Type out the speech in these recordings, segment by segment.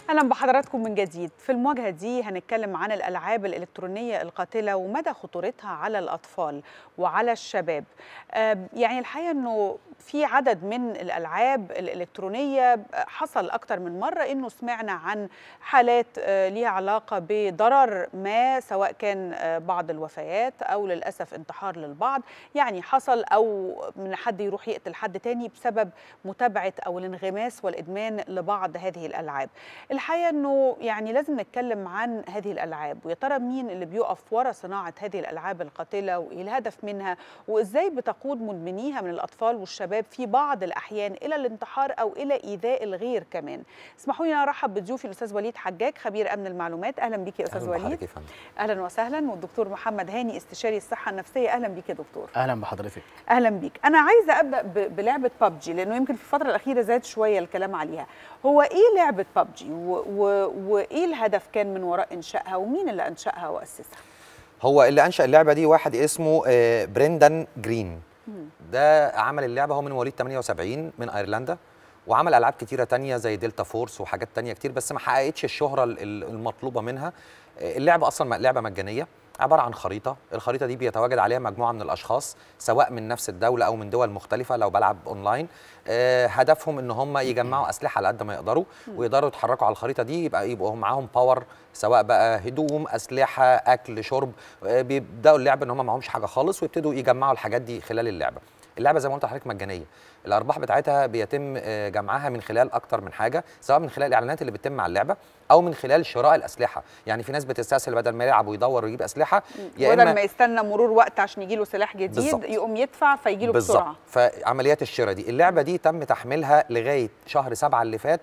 اهلا بحضراتكم من جديد في المواجهه دي هنتكلم عن الالعاب الالكترونيه القاتله ومدى خطورتها على الاطفال وعلى الشباب آه، يعني الحقيقه انه في عدد من الالعاب الالكترونيه حصل اكتر من مره انه سمعنا عن حالات آه، ليها علاقه بضرر ما سواء كان آه، بعض الوفيات او للاسف انتحار للبعض يعني حصل او من حد يروح يقتل حد تاني بسبب متابعه او الانغماس والادمان لبعض هذه الالعاب الحقيقه انه يعني لازم نتكلم عن هذه الالعاب ويا ترى مين اللي بيقف ورا صناعه هذه الالعاب القاتله وايه الهدف منها وازاي بتقود مدمنيها من الاطفال والشباب في بعض الاحيان الى الانتحار او الى ايذاء الغير كمان اسمحوا لي أن ارحب بضيوفي الاستاذ وليد حجاج خبير امن المعلومات اهلا بيك يا استاذ أهلاً وليد بحضرتك يا فندم. اهلا وسهلا والدكتور محمد هاني استشاري الصحه النفسيه اهلا بيك يا دكتور اهلا بحضرتك اهلا بيك انا عايزه ابدا ب- بلعبه ببجي لانه يمكن في الفتره الاخيره زاد شويه الكلام عليها هو ايه لعبه ببجي و- و- وايه الهدف كان من وراء انشائها ومين اللي انشاها واسسها هو اللي انشا اللعبه دي واحد اسمه آه، بريندان جرين ده عمل اللعبه هو من مواليد 78 من ايرلندا وعمل العاب كتيره تانية زي دلتا فورس وحاجات تانية كتير بس ما حققتش الشهره ال- ال- المطلوبه منها آه، اللعبه اصلا م- لعبه مجانيه عباره عن خريطه الخريطه دي بيتواجد عليها مجموعه من الاشخاص سواء من نفس الدوله او من دول مختلفه لو بلعب اونلاين آه، هدفهم ان هم يجمعوا اسلحه على قد ما يقدروا ويقدروا يتحركوا على الخريطه دي يبقى يبقوا هم معاهم باور سواء بقى هدوم اسلحه اكل شرب آه، بيبداوا اللعبه ان هم معهمش حاجه خالص ويبتدوا يجمعوا الحاجات دي خلال اللعبه اللعبه زي ما قلت لحضرتك مجانيه الارباح بتاعتها بيتم آه، جمعها من خلال اكتر من حاجه سواء من خلال الاعلانات اللي بتتم على اللعبه او من خلال شراء الاسلحه يعني في ناس بتستسهل بدل ما يلعب ويدور ويجيب اسلحه يا بدل إما- ما يستنى مرور وقت عشان يجي له سلاح جديد بالظبط. يقوم يدفع فيجي له بالظبط بسرعه فعمليات الشراء دي اللعبه دي تم تحميلها لغايه شهر سبعة اللي فات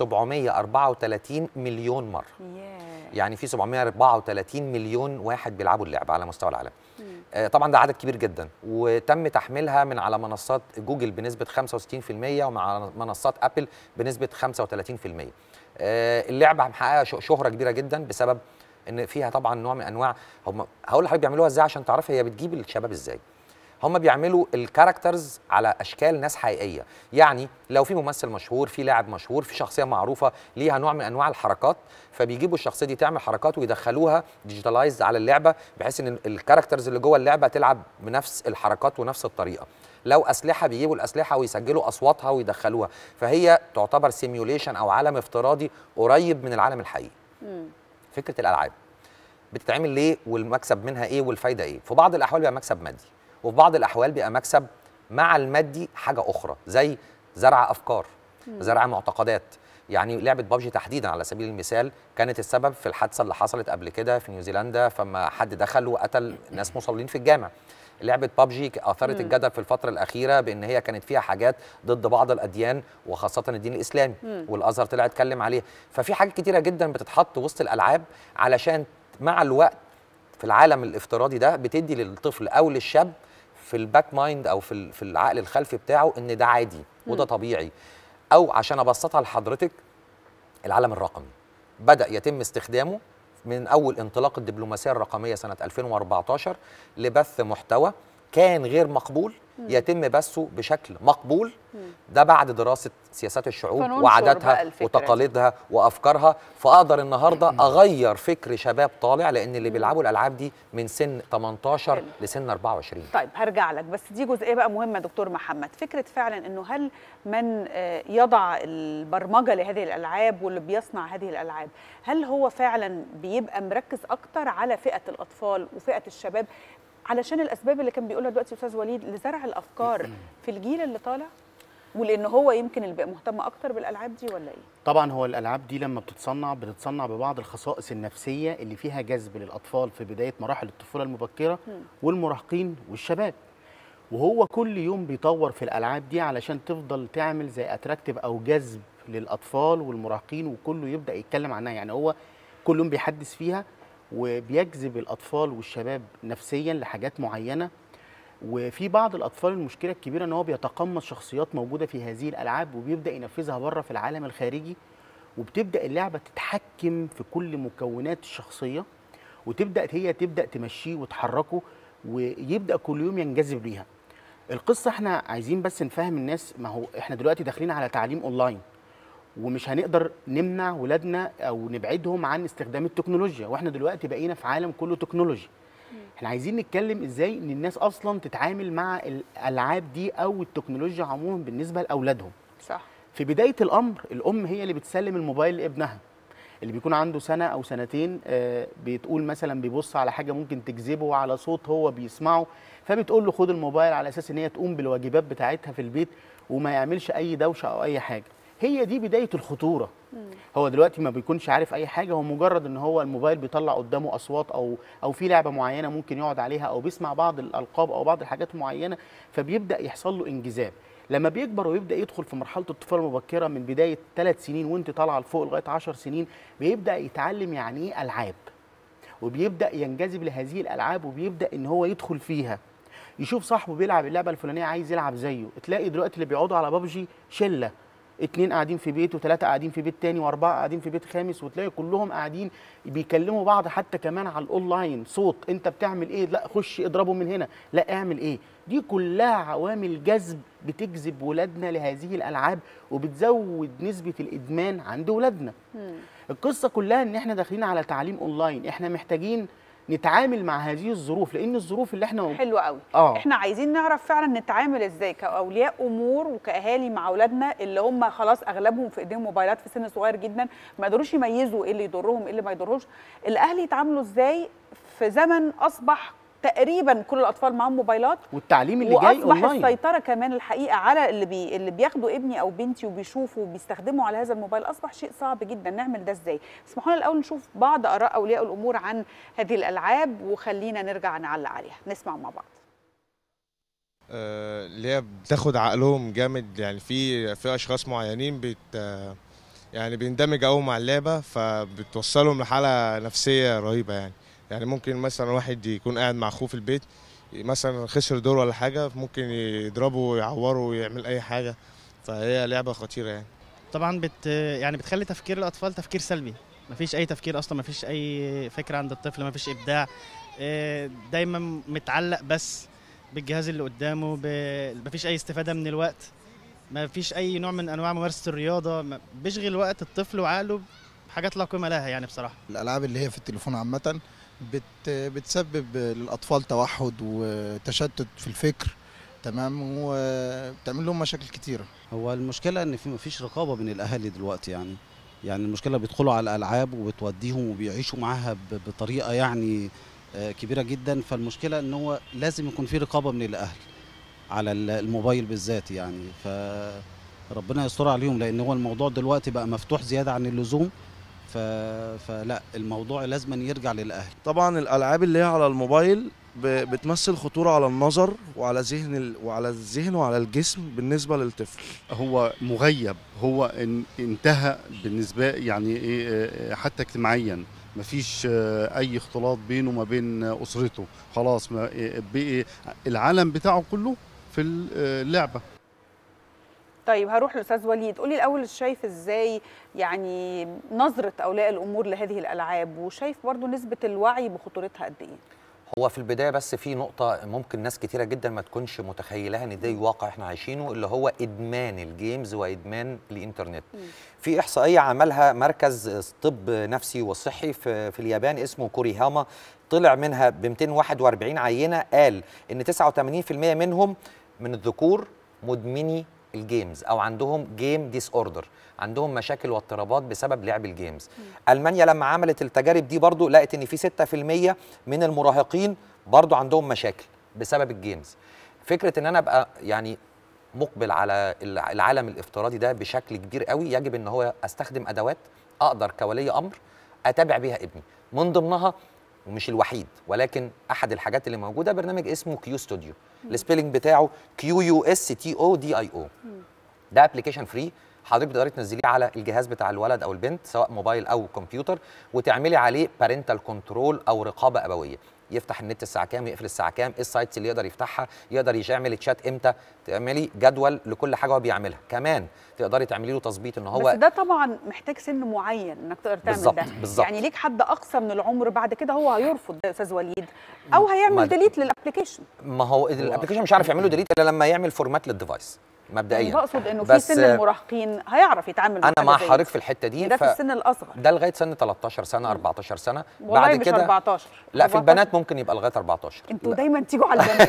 734 مليون مره ياه. يعني في 734 مليون واحد بيلعبوا اللعبه على مستوى العالم آه، طبعا ده عدد كبير جدا وتم تحميلها من على منصات جوجل بنسبه 65% ومع منصات ابل بنسبه 35% آه، اللعبه محققه ش- شهره كبيره جدا بسبب ان فيها طبعا نوع من انواع هم هقول لحضرتك بيعملوها ازاي عشان تعرفي هي بتجيب الشباب ازاي هم بيعملوا الكاركترز على اشكال ناس حقيقيه يعني لو في ممثل مشهور في لاعب مشهور في شخصيه معروفه ليها نوع من انواع الحركات فبيجيبوا الشخصيه دي تعمل حركات ويدخلوها ديجيتالايز على اللعبه بحيث ان الكاركترز اللي جوه اللعبه تلعب بنفس الحركات ونفس الطريقه لو اسلحه بيجيبوا الاسلحه ويسجلوا اصواتها ويدخلوها فهي تعتبر سيميوليشن او عالم افتراضي قريب من العالم الحقيقي فكره الالعاب بتتعمل ليه والمكسب منها ايه والفايده ايه في بعض الاحوال بيبقى مكسب مادي وفي بعض الاحوال بيبقى مكسب مع المادي حاجه اخرى زي زرع افكار زرع معتقدات يعني لعبه بابجي تحديدا على سبيل المثال كانت السبب في الحادثه اللي حصلت قبل كده في نيوزيلندا فما حد دخل وقتل ناس مصلين في الجامع لعبه بابجي اثارت الجدل في الفتره الاخيره بان هي كانت فيها حاجات ضد بعض الاديان وخاصه الدين الاسلامي والازهر طلع اتكلم عليها ففي حاجات كتيره جدا بتتحط وسط الالعاب علشان مع الوقت في العالم الافتراضي ده بتدي للطفل او للشاب في الباك مايند او في ال- في العقل الخلفي بتاعه ان ده عادي وده طبيعي او عشان ابسطها لحضرتك العالم الرقمي بدا يتم استخدامه من اول انطلاق الدبلوماسيه الرقميه سنه 2014 لبث محتوى كان غير مقبول يتم بثه بشكل مقبول ده بعد دراسه سياسات الشعوب فننشر بقى وعاداتها الفكرة دي. وتقاليدها وافكارها فاقدر النهارده اغير فكر شباب طالع لان اللي بيلعبوا الالعاب دي من سن 18 حلو. لسن 24 طيب هرجع لك بس دي جزئيه بقى مهمه دكتور محمد فكره فعلا انه هل من آه، يضع البرمجه لهذه الالعاب واللي بيصنع هذه الالعاب هل هو فعلا بيبقى مركز اكتر على فئه الاطفال وفئه الشباب علشان الاسباب اللي كان بيقولها دلوقتي استاذ وليد لزرع الافكار في الجيل اللي طالع ولان هو يمكن اللي بقى مهتم اكتر بالالعاب دي ولا ايه طبعا هو الالعاب دي لما بتتصنع بتتصنع ببعض الخصائص النفسيه اللي فيها جذب للاطفال في بدايه مراحل الطفوله المبكره والمراهقين والشباب وهو كل يوم بيطور في الالعاب دي علشان تفضل تعمل زي اتراكتيف او جذب للاطفال والمراهقين وكله يبدا يتكلم عنها يعني هو كل يوم بيحدث فيها وبيجذب الاطفال والشباب نفسيا لحاجات معينه وفي بعض الاطفال المشكله الكبيره ان هو بيتقمص شخصيات موجوده في هذه الالعاب وبيبدا ينفذها بره في العالم الخارجي وبتبدا اللعبه تتحكم في كل مكونات الشخصيه وتبدا هي تبدا تمشيه وتحركه ويبدا كل يوم ينجذب ليها القصه احنا عايزين بس نفهم الناس ما هو احنا دلوقتي داخلين على تعليم اونلاين ومش هنقدر نمنع ولادنا او نبعدهم عن استخدام التكنولوجيا واحنا دلوقتي بقينا في عالم كله تكنولوجي احنا عايزين نتكلم ازاي ان الناس اصلا تتعامل مع الالعاب دي او التكنولوجيا عموما بالنسبه لاولادهم صح في بدايه الامر الام هي اللي بتسلم الموبايل لابنها اللي بيكون عنده سنه او سنتين آه، بتقول مثلا بيبص على حاجه ممكن تجذبه على صوت هو بيسمعه فبتقول له خد الموبايل على اساس ان هي تقوم بالواجبات بتاعتها في البيت وما يعملش اي دوشه او اي حاجه هي دي بدايه الخطوره هو دلوقتي ما بيكونش عارف اي حاجه هو مجرد ان هو الموبايل بيطلع قدامه اصوات او او في لعبه معينه ممكن يقعد عليها او بيسمع بعض الالقاب او بعض الحاجات معينه فبيبدا يحصل له انجذاب لما بيكبر ويبدا يدخل في مرحله الطفوله المبكره من بدايه ثلاث سنين وانت طالعه لفوق لغايه 10 سنين بيبدا يتعلم يعني ايه العاب وبيبدا ينجذب لهذه الالعاب وبيبدا ان هو يدخل فيها يشوف صاحبه بيلعب اللعبه الفلانيه عايز يلعب زيه تلاقي دلوقتي اللي بيقعدوا على بابجي شله اتنين قاعدين في بيت وثلاثه قاعدين في بيت تاني واربعه قاعدين في بيت خامس وتلاقي كلهم قاعدين بيكلموا بعض حتى كمان على الاونلاين صوت انت بتعمل ايه لا خش اضربه من هنا لا اعمل ايه دي كلها عوامل جذب بتجذب ولادنا لهذه الالعاب وبتزود نسبه الادمان عند ولادنا القصه كلها ان احنا داخلين على تعليم اونلاين احنا محتاجين نتعامل مع هذه الظروف لان الظروف اللي احنا حلو قوي آه. احنا عايزين نعرف فعلا نتعامل ازاي كاولياء امور وكاهالي مع اولادنا اللي هم خلاص اغلبهم في ايديهم موبايلات في سن صغير جدا ما يقدروش يميزوا ايه اللي يضرهم ايه اللي ما يضرهمش الاهل يتعاملوا ازاي في زمن اصبح تقريبا كل الاطفال معاهم موبايلات والتعليم اللي جاي واصبح اونلاين السيطره كمان الحقيقه على اللي بي اللي بياخدوا ابني او بنتي وبيشوفوا وبيستخدموا على هذا الموبايل اصبح شيء صعب جدا نعمل ده ازاي اسمحوا لنا الاول نشوف بعض اراء اولياء الامور عن هذه الالعاب وخلينا نرجع نعلق عليها نسمع مع بعض آه، اللي هي بتاخد عقلهم جامد يعني في في اشخاص معينين بت آه، يعني بيندمج قوي مع اللعبه فبتوصلهم لحاله نفسيه رهيبه يعني يعني ممكن مثلا واحد يكون قاعد مع اخوه في البيت مثلا خسر دور ولا حاجه ممكن يضربه ويعوره ويعمل اي حاجه فهي لعبه خطيره يعني طبعا بت يعني بتخلي تفكير الاطفال تفكير سلبي مفيش اي تفكير اصلا مفيش اي فكره عند الطفل مفيش ابداع آه، دايما متعلق بس بالجهاز اللي قدامه ب- مفيش اي استفاده من الوقت مفيش اي نوع من انواع ممارسه الرياضه ما- بيشغل وقت الطفل وعقله بحاجات لا قيمه لها يعني بصراحه الالعاب اللي هي في التليفون عامه بت بتسبب للاطفال توحد وتشتت في الفكر تمام وبتعمل لهم مشاكل كتيره هو المشكلة إن في مفيش رقابة من الأهالي دلوقتي يعني يعني المشكلة بيدخلوا على الألعاب وبتوديهم وبيعيشوا معاها ب- بطريقة يعني آه، كبيرة جدا فالمشكلة إن هو لازم يكون في رقابة من الأهل على ال- الموبايل بالذات يعني فربنا يستر عليهم لأن هو الموضوع دلوقتي بقى مفتوح زيادة عن اللزوم ف... فلا الموضوع لازم يرجع للأهل طبعا الالعاب اللي هي على الموبايل ب- بتمثل خطوره على النظر وعلى ذهن ال... وعلى الذهن وعلى الجسم بالنسبه للطفل هو مغيب هو ان- انتهى بالنسبه يعني إيه، آه، حتى اجتماعيا مفيش آه، اي اختلاط بينه وما بين آه، اسرته خلاص ما آه، بقي العالم بتاعه كله في اللعبه طيب هروح للاستاذ وليد قولي الاول شايف ازاي يعني نظره اولياء الامور لهذه الالعاب وشايف برضو نسبه الوعي بخطورتها قد ايه هو في البدايه بس في نقطه ممكن ناس كتيره جدا ما تكونش متخيلها ان ده واقع احنا عايشينه اللي هو ادمان الجيمز وادمان الانترنت في احصائيه عملها مركز طب نفسي وصحي في, في اليابان اسمه كوريهاما طلع منها ب 241 عينه قال ان 89% منهم من الذكور مدمني الجيمز او عندهم جيم ديس اوردر عندهم مشاكل واضطرابات بسبب لعب الجيمز المانيا لما عملت التجارب دي برضو لقت ان في 6% من المراهقين برضو عندهم مشاكل بسبب الجيمز فكره ان انا ابقى يعني مقبل على الع- العالم الافتراضي ده بشكل كبير قوي يجب ان هو استخدم ادوات اقدر كولي امر اتابع بيها ابني من ضمنها ومش الوحيد ولكن احد الحاجات اللي موجوده برنامج اسمه كيو ستوديو السبيلنج بتاعه كيو يو اس تي او دي اي او ده ابلكيشن فري حضرتك بتقدري تنزليه على الجهاز بتاع الولد او البنت سواء موبايل او كمبيوتر وتعملي عليه بارنتال كنترول او رقابه ابويه يفتح النت الساعه كام يقفل الساعه كام ايه السايتس اللي يقدر يفتحها يقدر يعمل تشات امتى تعملي جدول لكل حاجه هو بيعملها كمان تقدري تعملي له تظبيط ان هو بس ده طبعا محتاج سن معين انك تقدر تعمل بالظبط، ده بالظبط. يعني ليك حد اقصى من العمر بعد كده هو هيرفض ده يا استاذ وليد او هيعمل ما- ديليت للابلكيشن ما هو الابلكيشن مش عارف يعمله ديليت الا لما يعمل فورمات للديفايس مبدئيا يعني بقصد انه في بس سن المراهقين هيعرف يتعامل مع انا حاجة مع زي حضرتك دي. في الحته دي ده في السن الاصغر ده لغايه سن 13 سنه 14 سنه والله مش 14 لا في 14. البنات ممكن يبقى لغايه 14 انتوا دايما تيجوا على البنات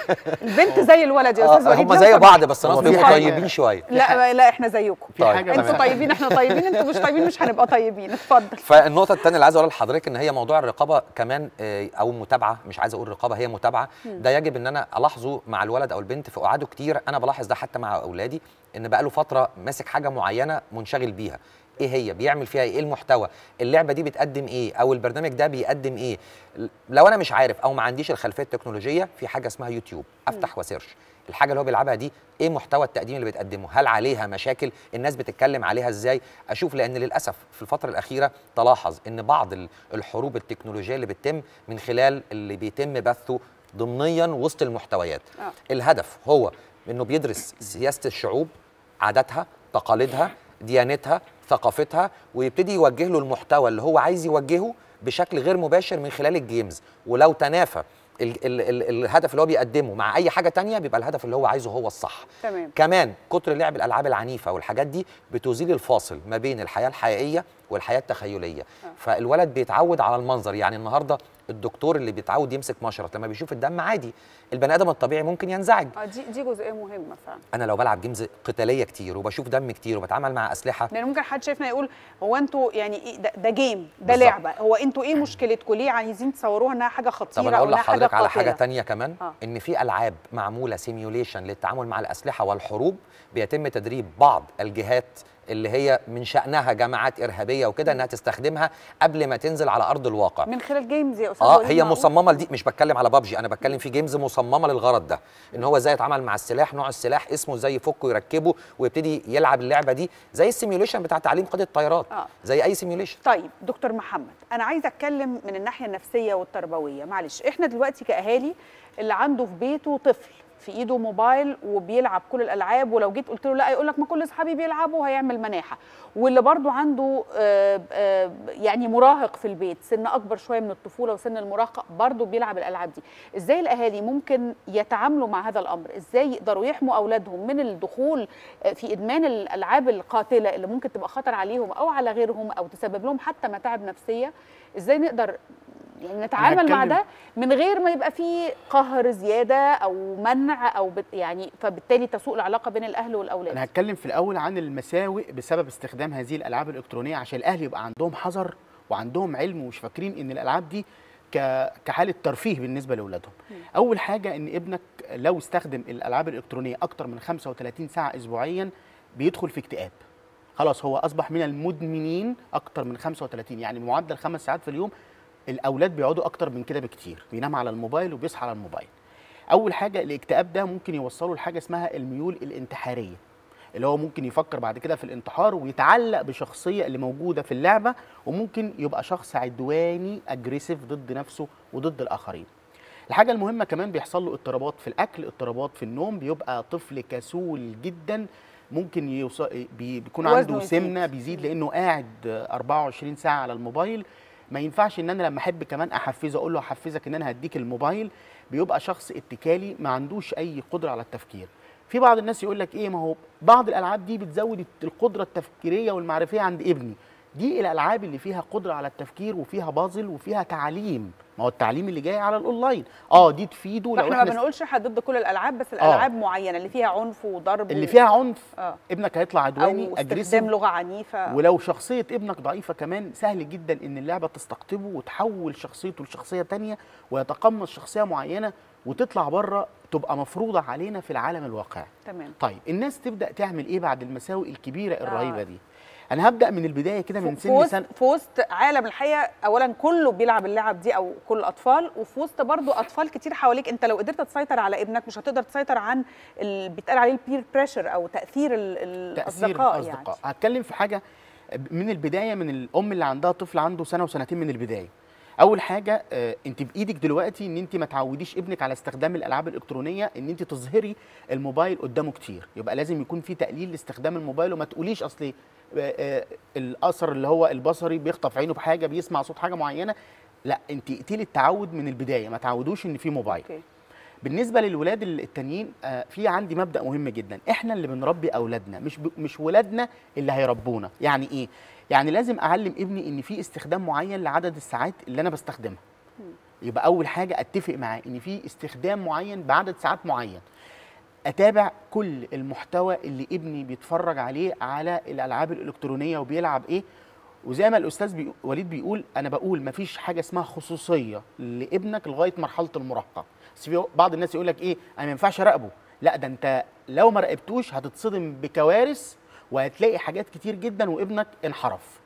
البنت زي الولد يا استاذ آه وليد هم لو زي سمحت. بعض بس ناس هو في بيبقوا حاجة- طيبين شويه لا لا احنا زيكم في طيب. حاجه انتوا بقى- طيبين احنا طيبين انتوا مش طيبين مش هنبقى طيبين اتفضل فالنقطة الثانية اللي عايز اقولها لحضرتك ان هي موضوع الرقابة كمان آه، او متابعة مش عايز اقول رقابة هي متابعة ده يجب ان انا الاحظه مع الولد او البنت في قعاده كتير انا بلاحظ ده حتى مع اولادي ان بقى له فترة ماسك حاجة معينة منشغل بيها ايه هي بيعمل فيها ايه إيه المحتوى اللعبه دي بتقدم ايه او البرنامج ده بيقدم ايه لو انا مش عارف او ما عنديش الخلفيه التكنولوجيه في حاجه اسمها يوتيوب افتح وسيرش الحاجه اللي هو بيلعبها دي ايه محتوى التقديم اللي بتقدمه هل عليها مشاكل الناس بتتكلم عليها ازاي اشوف لان للاسف في الفتره الاخيره تلاحظ ان بعض ال- الحروب التكنولوجيه اللي بتتم من خلال اللي بيتم بثه ضمنيا وسط المحتويات آه. الهدف هو انه بيدرس سياسه الشعوب عاداتها تقاليدها ديانتها ثقافتها ويبتدي يوجه له المحتوى اللي هو عايز يوجهه بشكل غير مباشر من خلال الجيمز ولو تنافى ال ال ال الهدف اللي هو بيقدمه مع اي حاجه تانية بيبقى الهدف اللي هو عايزه هو الصح تمام كمان كتر لعب الالعاب العنيفه والحاجات دي بتزيل الفاصل ما بين الحياه الحقيقيه والحياه التخيليه فالولد بيتعود على المنظر يعني النهارده الدكتور اللي بيتعود يمسك مشرط لما بيشوف الدم عادي البني ادم الطبيعي ممكن ينزعج اه دي دي جزئيه مهمه فعلا انا لو بلعب جيمز قتاليه كتير وبشوف دم كتير وبتعامل مع اسلحه لان ممكن حد شايفنا يقول هو انتوا يعني إيه ده, ده جيم ده بالظبط. لعبه هو انتوا ايه مشكلتكم ليه عايزين تصوروها انها حاجه طب خطيره انا او اقول انها حاجه لحضرتك على حاجه قاتله تانية كمان آه. ان في العاب معموله سيميوليشن للتعامل مع الاسلحه والحروب بيتم تدريب بعض الجهات اللي هي من شانها جماعات ارهابيه وكده انها تستخدمها قبل ما تنزل على ارض الواقع من خلال جيمز يا استاذ اه وليد هي معقول؟ مصممه لدي مش بتكلم على بابجي انا بتكلم في جيمز مصممه للغرض ده ان هو ازاي يتعامل مع السلاح نوع السلاح اسمه ازاي يفكه يركبه ويبتدي يلعب اللعبه دي زي السيميوليشن بتاع تعليم قياده الطيارات آه. زي اي سيميوليشن طيب دكتور محمد انا عايزه اتكلم من الناحيه النفسيه والتربويه معلش احنا دلوقتي كاهالي اللي عنده في بيته طفل في ايده موبايل وبيلعب كل الالعاب ولو جيت قلت له لا يقول لك ما كل اصحابي بيلعبوا هيعمل مناحه واللي برضو عنده آه، آه، يعني مراهق في البيت سن اكبر شويه من الطفوله وسن المراهقه برضو بيلعب الالعاب دي ازاي الاهالي ممكن يتعاملوا مع هذا الامر ازاي يقدروا يحموا اولادهم من الدخول آه، في ادمان الالعاب القاتله اللي ممكن تبقى خطر عليهم او على غيرهم او تسبب لهم حتى متاعب نفسيه ازاي نقدر يعني نتعامل مع هتكلم- ده من غير ما يبقى فيه قهر زياده او منع او بت يعني فبالتالي تسوء العلاقه بين الاهل والاولاد انا هتكلم في الاول عن المساوئ بسبب استخدام هذه الالعاب الالكترونيه عشان الاهل يبقى عندهم حذر وعندهم علم ومش فاكرين ان الالعاب دي ك- كحاله ترفيه بالنسبه لاولادهم اول حاجه ان ابنك لو استخدم الالعاب الالكترونيه اكتر من 35 ساعه اسبوعيا بيدخل في اكتئاب خلاص هو اصبح من المدمنين اكتر من 35 يعني معدل خمس ساعات في اليوم الاولاد بيقعدوا اكتر من كده بكتير بينام على الموبايل وبيصحى على الموبايل اول حاجه الاكتئاب ده ممكن يوصله لحاجه اسمها الميول الانتحاريه اللي هو ممكن يفكر بعد كده في الانتحار ويتعلق بشخصيه اللي موجوده في اللعبه وممكن يبقى شخص عدواني اجريسيف ضد نفسه وضد الاخرين الحاجه المهمه كمان بيحصل له اضطرابات في الاكل اضطرابات في النوم بيبقى طفل كسول جدا ممكن يوصل بي- بيكون وزنه عنده يزيد. سمنه بيزيد لانه قاعد 24 ساعه على الموبايل ما ينفعش ان انا لما احب كمان احفزه اقول له احفزك ان انا هديك الموبايل بيبقى شخص اتكالي ما عندوش اي قدره على التفكير في بعض الناس يقول لك ايه ما هو بعض الالعاب دي بتزود القدره التفكيريه والمعرفيه عند ابني دي الالعاب اللي فيها قدره على التفكير وفيها بازل وفيها تعليم ما هو التعليم اللي جاي على الاونلاين اه دي تفيده لو احنا ما بنقولش احنا ضد كل الالعاب بس الالعاب معينه اللي فيها عنف وضرب اللي و- فيها عنف اه ابنك هيطلع عدواني او اجريسيف استخدام لغه عنيفه ولو شخصية ابنك ضعيفة كمان سهل جدا ان اللعبة تستقطبه وتحول شخصيته لشخصية تانية ويتقمص شخصية معينة وتطلع بره تبقى مفروضة علينا في العالم الواقعي تمام طيب الناس تبدأ تعمل ايه بعد المساوئ الكبيرة الرهيبة آه. دي انا هبدأ من البداية كده من في سن وسط سنة في وسط عالم الحقيقه اولا كله بيلعب اللعب دي او كل الاطفال وفي وسط برضو اطفال كتير حواليك انت لو قدرت تسيطر على ابنك مش هتقدر تسيطر عن اللي بيتقال عليه البير بريشر او تاثير ال- تأثير الاصدقاء يعني الأصدقاء هتكلم في حاجة من البداية من الأم اللي عندها طفل عنده سنة وسنتين من البداية أول حاجة آه، أنت بإيدك دلوقتي إن أنت ما تعوديش ابنك على استخدام الألعاب الإلكترونية إن أنت تظهري الموبايل قدامه كتير يبقى لازم يكون في تقليل لاستخدام الموبايل وما تقوليش أصل آه، آه، الأثر اللي هو البصري بيخطف عينه بحاجة بيسمع صوت حاجة معينة لا أنت اقتلي التعود من البداية ما تعودوش إن في موبايل اوكي بالنسبه للولاد التانيين آه، في عندي مبدا مهم جدا احنا اللي بنربي اولادنا مش ب... مش ولادنا اللي هيربونا يعني ايه يعني لازم اعلم ابني ان في استخدام معين لعدد الساعات اللي انا بستخدمها يبقى اول حاجه اتفق معاه ان في استخدام معين بعدد ساعات معين اتابع كل المحتوى اللي ابني بيتفرج عليه على الالعاب الالكترونيه وبيلعب ايه وزي ما الاستاذ بي... وليد بيقول انا بقول مفيش حاجه اسمها خصوصيه لابنك لغايه مرحله المراهقه بس في بعض الناس يقول لك ايه انا ما ينفعش اراقبه لا ده انت لو ما راقبتوش هتتصدم بكوارث وهتلاقي حاجات كتير جدا وابنك انحرف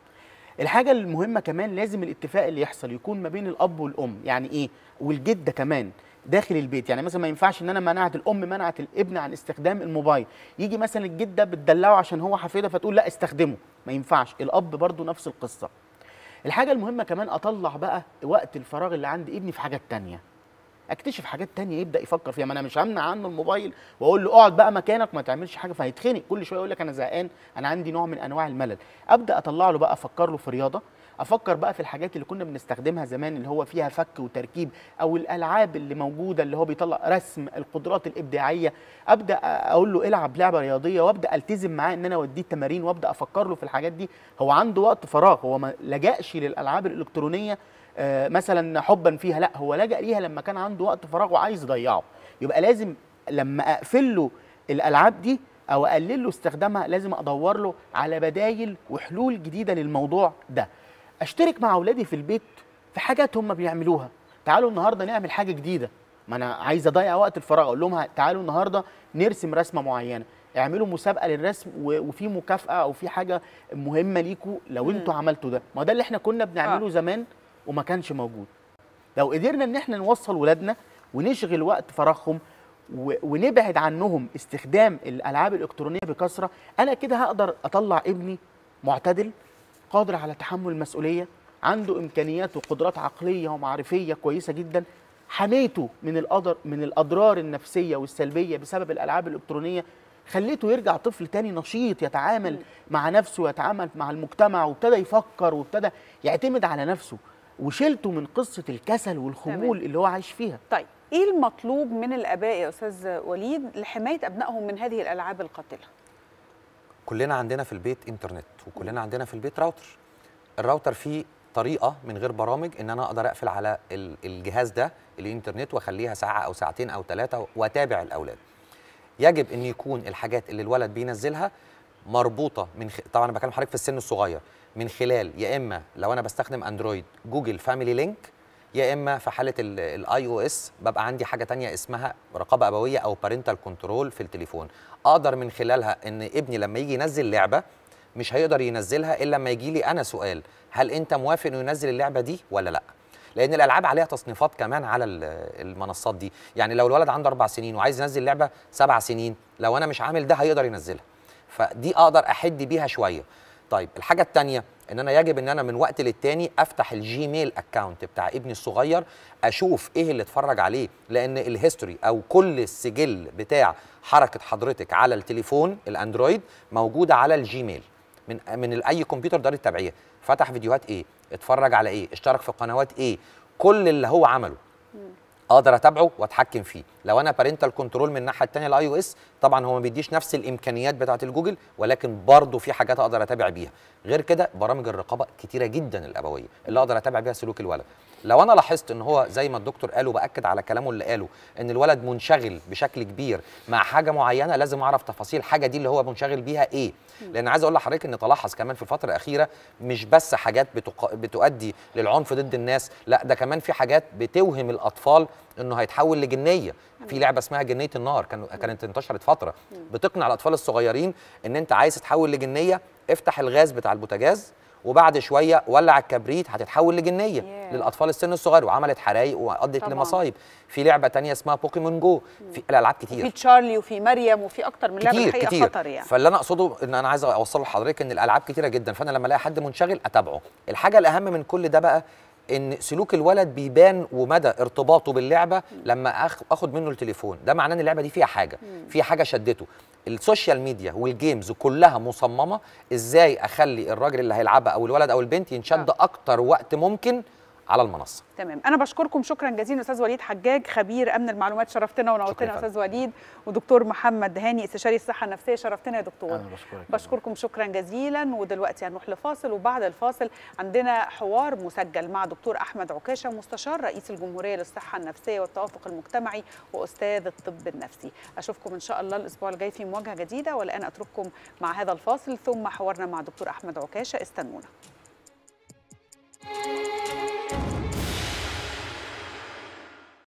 الحاجه المهمه كمان لازم الاتفاق اللي يحصل يكون ما بين الاب والام يعني ايه والجده كمان داخل البيت يعني مثلا ما ينفعش ان انا منعت الام منعت الابن عن استخدام الموبايل يجي مثلا الجده بتدلعه عشان هو حفيده فتقول لا استخدمه ما ينفعش الاب برضو نفس القصه الحاجه المهمه كمان اطلع بقى وقت الفراغ اللي عند ابني في حاجات تانية اكتشف حاجات تانية يبدا يفكر فيها ما انا مش همنع عنه الموبايل واقول له اقعد بقى مكانك ما تعملش حاجه فهيتخنق كل شويه يقول لك انا زهقان انا عندي نوع من انواع الملل ابدا اطلع له بقى افكر له في رياضه افكر بقى في الحاجات اللي كنا بنستخدمها زمان اللي هو فيها فك وتركيب او الالعاب اللي موجوده اللي هو بيطلع رسم القدرات الابداعيه ابدا اقول له العب لعبه رياضيه وابدا التزم معاه ان انا اوديه التمارين وابدا افكر له في الحاجات دي هو عنده وقت فراغ هو ما لجاش للالعاب الالكترونيه آه، مثلا حبا فيها لا هو لجأ ليها لما كان عنده وقت فراغ وعايز يضيعه يبقى لازم لما اقفل له الالعاب دي او اقلل له استخدامها لازم ادور له على بدايل وحلول جديده للموضوع ده اشترك مع اولادي في البيت في حاجات هم بيعملوها تعالوا النهارده نعمل حاجه جديده ما انا عايز اضيع وقت الفراغ اقول لهم ه- تعالوا النهارده نرسم رسمه معينه اعملوا مسابقه للرسم و- وفي مكافاه او في حاجه مهمه ليكوا لو انتوا عملتوا ده ما ده اللي احنا كنا بنعمله آه. زمان وما كانش موجود لو قدرنا ان احنا نوصل ولادنا ونشغل وقت فراغهم و- ونبعد عنهم استخدام الالعاب الالكترونيه بكثره انا كده هقدر اطلع ابني معتدل قادر على تحمل المسؤوليه عنده امكانيات وقدرات عقليه ومعرفيه كويسه جدا حميته من الأضر من الاضرار النفسيه والسلبيه بسبب الالعاب الالكترونيه خليته يرجع طفل تاني نشيط يتعامل مع نفسه ويتعامل مع المجتمع وابتدى يفكر وابتدى يعتمد على نفسه وشلته من قصه الكسل والخمول اللي هو عايش فيها طيب ايه المطلوب من الاباء يا استاذ وليد لحمايه ابنائهم من هذه الالعاب القاتله كلنا عندنا في البيت انترنت وكلنا عندنا في البيت راوتر الراوتر فيه طريقه من غير برامج ان انا اقدر اقفل على ال- الجهاز ده الانترنت واخليها ساعه او ساعتين او ثلاثه واتابع الاولاد يجب ان يكون الحاجات اللي الولد بينزلها مربوطه من خ... طبعا انا بكلم حضرتك في السن الصغير من خلال يا اما لو انا بستخدم اندرويد جوجل فاميلي لينك يا اما في حاله الاي او اس ببقى عندي حاجه تانية اسمها رقابه ابويه او بارنتال كنترول في التليفون اقدر من خلالها ان ابني لما يجي ينزل لعبه مش هيقدر ينزلها الا لما يجي لي انا سؤال هل انت موافق انه ينزل اللعبه دي ولا لا لان الالعاب عليها تصنيفات كمان على ال- المنصات دي يعني لو الولد عنده اربع سنين وعايز ينزل لعبه سبع سنين لو انا مش عامل ده هيقدر ينزلها فدي اقدر احد بيها شويه طيب الحاجه الثانيه ان انا يجب ان انا من وقت للتاني افتح الجيميل اكاونت بتاع ابني الصغير اشوف ايه اللي اتفرج عليه لان الهيستوري او كل السجل بتاع حركه حضرتك على التليفون الاندرويد موجوده على الجيميل من من اي كمبيوتر دار التبعيه فتح فيديوهات ايه اتفرج على ايه اشترك في قنوات ايه كل اللي هو عمله اقدر اتابعه واتحكم فيه لو انا بارنتال كنترول من الناحيه الثانيه الاي او اس طبعا هو ما بيديش نفس الامكانيات بتاعه الجوجل ولكن برضه في حاجات اقدر اتابع بيها غير كده برامج الرقابه كتيره جدا الابويه اللي اقدر اتابع بيها سلوك الولد لو انا لاحظت ان هو زي ما الدكتور قال وباكد على كلامه اللي قاله ان الولد منشغل بشكل كبير مع حاجه معينه لازم اعرف تفاصيل الحاجه دي اللي هو منشغل بيها ايه لان عايز اقول لحضرتك ان تلاحظ كمان في الفتره الاخيره مش بس حاجات بتق... بتؤدي للعنف ضد الناس لا ده كمان في حاجات بتوهم الاطفال انه هيتحول لجنيه في لعبه اسمها جنيه النار كان كانت انتشرت فتره بتقنع الاطفال الصغيرين ان انت عايز تتحول لجنيه افتح الغاز بتاع البوتاجاز وبعد شويه ولع الكبريت هتتحول لجنيه ياه. للاطفال السن الصغير وعملت حرايق وادت طبعاً. لمصايب في لعبه تانية اسمها بوكيمون جو في الالعاب كتير في تشارلي وفي مريم وفي اكتر من لعبه كتير الحقيقه كتير خطر يعني فاللي انا اقصده ان انا عايز اوصله لحضرتك ان الالعاب كتيره جدا فانا لما الاقي حد منشغل اتابعه الحاجه الاهم من كل ده بقى ان سلوك الولد بيبان ومدى ارتباطه باللعبه لما أخ- اخد منه التليفون ده معناه ان اللعبه دي فيها حاجه فيها حاجه شدته السوشيال ميديا والجيمز كلها مصممه ازاي اخلي الراجل اللي هيلعبها او الولد او البنت ينشد آه. اكتر وقت ممكن على المنصه تمام انا بشكركم شكرا جزيلا استاذ وليد حجاج خبير امن المعلومات شرفتنا شكرا ونورتنا يا يا فندم. استاذ وليد ودكتور محمد هاني استشاري الصحه النفسيه شرفتنا يا دكتور انا بشكرك بشكركم شكرا جزيلا ودلوقتي هنروح لفاصل وبعد الفاصل عندنا حوار مسجل مع دكتور احمد عكاشه مستشار رئيس الجمهوريه للصحه النفسيه والتوافق المجتمعي واستاذ الطب النفسي اشوفكم ان شاء الله الاسبوع الجاي في مواجهه جديده والان اترككم مع هذا الفاصل ثم حوارنا مع دكتور احمد عكاشه استنونا